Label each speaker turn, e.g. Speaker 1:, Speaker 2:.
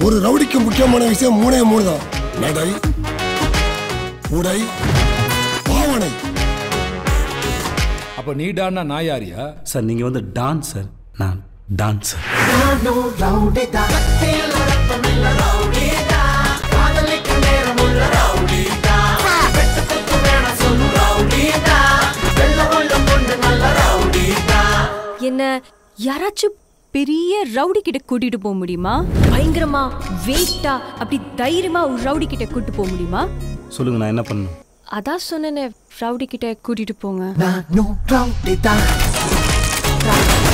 Speaker 1: ஒரு ரவுடிக்கு முக்கியமான விஷயம் மூணே மூணு தான் நடை உடை பாவனை
Speaker 2: அப்ப நீ டான்னா நான் யாரியா
Speaker 3: சார் நீங்கள் வந்து டான்ஸர் நான் டான்ஸர்
Speaker 4: என்ன யாராச்சும் பெரிய ரவுடி கிட்ட கூட்டிட்டு போக முடியுமா பயங்கரமா வெயிட்டா அப்படி தைரியமா ஒரு ரவுடி கிட்ட கூட்டிட்டு போக முடியுமா
Speaker 3: சொல்லுங்கள் நான் என்ன பண்ணணும்
Speaker 4: அதான் சொன்னேனே ரவுடி கிட்ட கூட்டிட்டு போங்க
Speaker 5: நானும் ரவுடி தான்